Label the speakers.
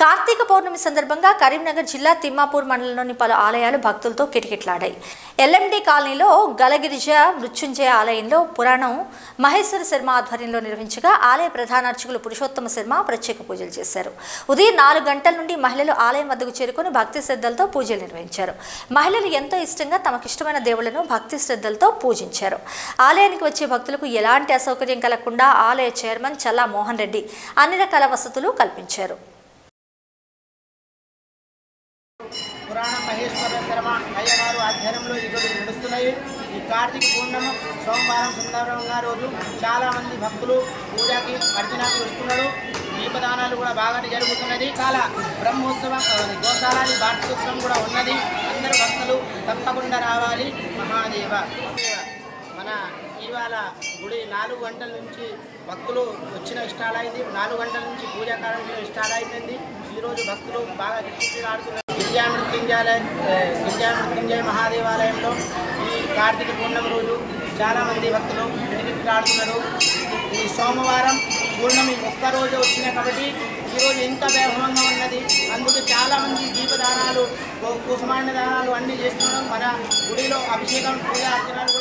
Speaker 1: కార్తీక పౌర్ణమి సందర్భంగా కరీంనగర్ జిల్లా తిమ్మాపూర్ మండలంలోని పలు ఆలయాలు భక్తులతో కిటకిట్లాడాయి ఎల్ఎండి కాలనీలో గలగిరిజ మృత్యుంజయ ఆలయంలో పురాణం మహేశ్వర శర్మ ఆధ్వర్యంలో నిర్వహించగా ఆలయ ప్రధాన అర్చకులు పురుషోత్తమ శర్మ ప్రత్యేక పూజలు చేశారు ఉదయం నాలుగు గంటల నుండి మహిళలు ఆలయం వద్దకు చేరుకుని భక్తి శ్రద్ధలతో పూజలు నిర్వహించారు మహిళలు ఎంతో ఇష్టంగా తమకిష్టమైన దేవుళ్లను భక్తి శ్రద్ధలతో పూజించారు ఆలయానికి వచ్చే భక్తులకు ఎలాంటి అసౌకర్యం కలగకుండా ఆలయ చైర్మన్ చల్లా మోహన్ రెడ్డి అన్ని రకాల వసతులు కల్పించారు
Speaker 2: పురాణ మహేశ్వర శర్మ అయ్యగారు ఆధ్వర్యంలో ఈరోజు నడుస్తున్నాయి ఈ కార్తీక పూర్ణిమ సోమవారం సందర్భంగా రోజు చాలామంది భక్తులు పూజకి అర్చనకి వస్తున్నారు దీపదానాలు కూడా బాగానే జరుగుతున్నది చాలా బ్రహ్మోత్సవం ఆ, గోశాలని వార్షికోత్సవం కూడా ఉన్నది అందరూ భక్తులు తప్పకుండా రావాలి మహాదేవ మన ఇవాళ గుడి నాలుగు గంటల నుంచి భక్తులు వచ్చిన స్టార్ట్ అయింది నాలుగు గంటల నుంచి పూజా కార్యక్రమం స్టార్ట్ అయిపోయింది ఈరోజు భక్తులు బాగా గిట్టి ఆడుతున్నారు గిరిజా మృత్యుంజయ గిరిజా మృత్యుంజయ మహాదేవాలయంలో ఈ కార్తీక పూర్ణమి రోజు చాలామంది భక్తులు గిట్టి ఆడుతున్నారు ఈ సోమవారం పూర్ణమి ఒక్కరోజు వచ్చినాయి కాబట్టి ఈరోజు ఎంత వైభవంగా ఉన్నది అందుకు చాలామంది దీపదానాలు కు- కుసుమాండ దానాలు అన్నీ చేస్తున్నాం మన గుడిలో అభిషేకం పూజ అర్చనలు